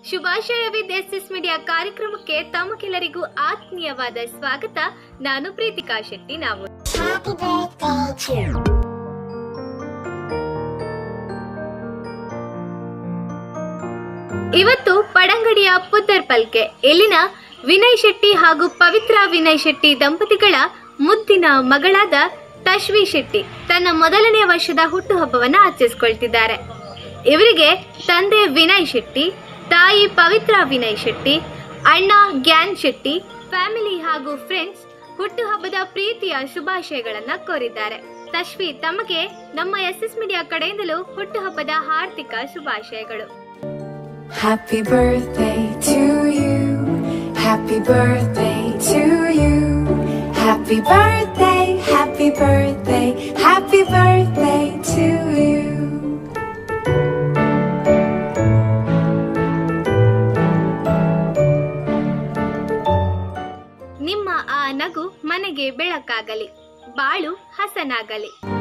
ಶುಭಾಶಯವಿದ್ S S media ಕಾರ್ಯಕ್ರಮಕ್ಕೆ ತಮಗೆಲ್ಲರಿಗೂ ಆತ್ಮೀಯವಾದ ಸ್ವಾಗತ ನಾನು ಪ್ರೀತಿಕಾ ಶೆಟ್ಟಿ ನಾವು Happy birthday to ಇವತ್ತು ಪಡಂಗಡಿಯ ಪುತ್ತರ್ ಪಲ್ಕೆ ಇಲ್ಲಿನ ವಿನಯ್ ಶೆಟ್ಟಿ ಹಾಗೂ ಪವಿತ್ರ ವಿನಯ್ ಶೆಟ್ಟಿ ದಂಪತಿಗಳ ಮುದ್ದಿನ ಮಗಳಾದ ತಶ್ವಿ ಶೆಟ್ಟಿ ತನ್ನ ಮೊದಲನೇ ವರ್ಷದ ಹುಟ್ಟುಹಬ್ಬವನ್ನ ಆಚರಿಸಿಕೊಳ್ತಿದ್ದಾರೆ ಇವರಿಗೆ ತಂದೆ ವಿನಯ್ ಶೆಟ್ಟಿ ತಾಯಿ ಪವಿತ್ರ ವಿನಯ್ ಶೆಟ್ಟಿ ಅಣ್ಣ ಗ್ಯಾನ್ ಶೆಟ್ಟಿ ಫ್ಯಾಮಿಲಿ ಹಾಗೂ ಫ್ರೆಂಡ್ಸ್ ಹುಟ್ಟುಹಬ್ಬದ ಪ್ರೀತಿಯ ಶುಭಾಶಯಗಳನ್ನ ಕೋರಿದ್ದಾರೆ ತಶ್ವಿ ತಮಗೆ ನಮ್ಮ ಎಸ್ ಎಸ್ ಮೀಡಿಯಾ ಕಡೆಯಿಂದಲೂ ಹುಟ್ಟುಹಬ್ಬದ ಹಾರ್ದಿಕ ಶುಭಾಶಯಗಳು Happy birthday to you. Happy birthday to you. Happy birthday, happy birthday, happy birthday to you. ನಿಮ್ಮ ಆ ನಗು ಮನೆಗೆ ಬೆಳಕಾಗಲಿ ಬಾಳು ಹಸನಾಗಲಿ